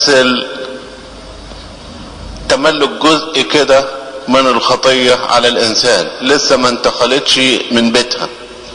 تملك جزء كده من الخطية على الانسان لسه ما انتقلتش من بيتها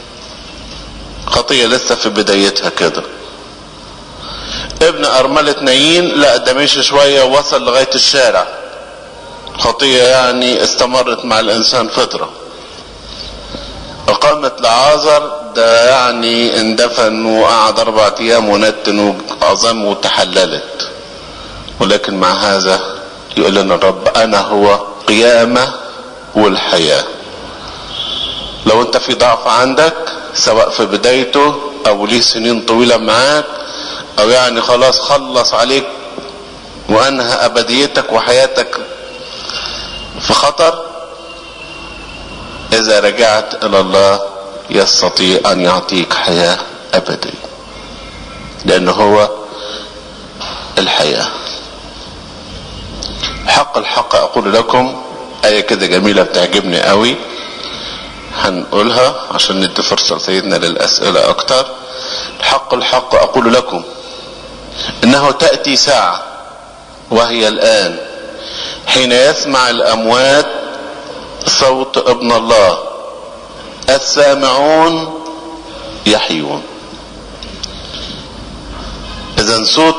خطية لسه في بدايتها كده ابن ارملة نايين لا ده مشي شوية وصل لغاية الشارع خطية يعني استمرت مع الانسان فترة اقامة لعازر ده يعني اندفن وقعد اربع ايام ونتن وعظام وتحللت ولكن مع هذا يقول لنا الرب انا هو قيامة والحياة لو انت في ضعف عندك سواء في بدايته او ليه سنين طويلة معاك او يعني خلاص خلص عليك وانهى ابديتك وحياتك في خطر اذا رجعت الى الله يستطيع ان يعطيك حياة ابدية لانه هو الحياة حق الحق اقول لكم ايه كده جميلة بتعجبني قوي هنقولها عشان ندي فرصة لسيدنا للاسئلة اكتر الحق الحق اقول لكم انه تأتي ساعة وهي الان حين يسمع الاموات صوت ابن الله السامعون يحيون اذا صوت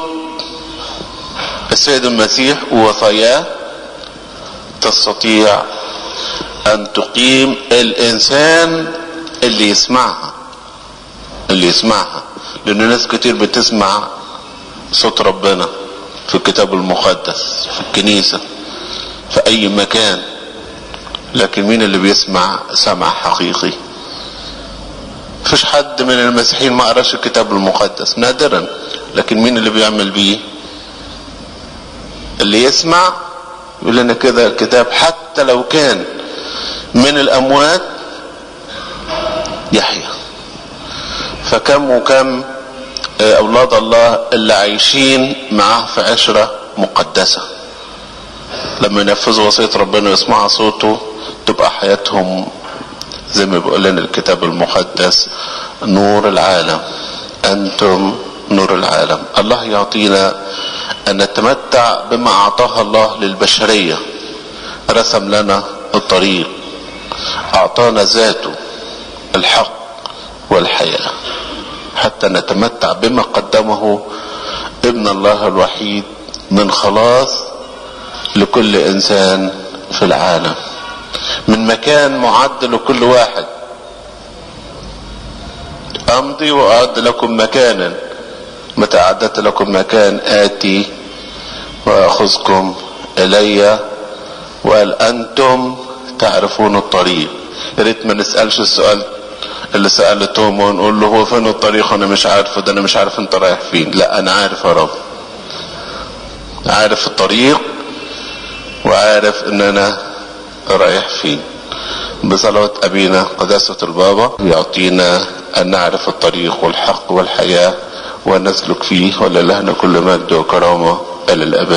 السيد المسيح ووصاياه تستطيع ان تقيم الانسان اللي يسمعها اللي يسمعها لان ناس كتير بتسمع صوت ربنا في الكتاب المقدس في الكنيسة في اي مكان لكن مين اللي بيسمع سمع حقيقي فيش حد من المسيحيين ما قراش الكتاب المقدس نادرا لكن مين اللي بيعمل بيه اللي يسمع يقول لنا كده الكتاب حتى لو كان من الاموات يحيى فكم وكم اولاد الله اللي عايشين معاه في عشرة مقدسة لما ينفذوا وصية ربنا ويسمعوا صوته تبقى حياتهم زي ما بيقول لنا الكتاب المقدس نور العالم انتم نور العالم الله يعطينا ان نتمتع بما اعطاه الله للبشرية رسم لنا الطريق اعطانا ذاته الحق والحياة حتى نتمتع بما قدمه ابن الله الوحيد من خلاص لكل انسان في العالم من مكان معد لكل واحد امضي واعد لكم مكانا متى اعددت لكم مكان اتي واخذكم الي وقال انتم تعرفون الطريق يا ريت ما نسالش السؤال اللي سأل توما ونقول له هو فين الطريق انا مش عارفه ده انا مش عارف انت رايح فين لا انا عارف يا رب عارف الطريق وعارف ان انا رايح فين بصلاة ابينا قداسة البابا يعطينا ان نعرف الطريق والحق والحياة ونسلك فيه ولله كل مجد وكرامة الى الابد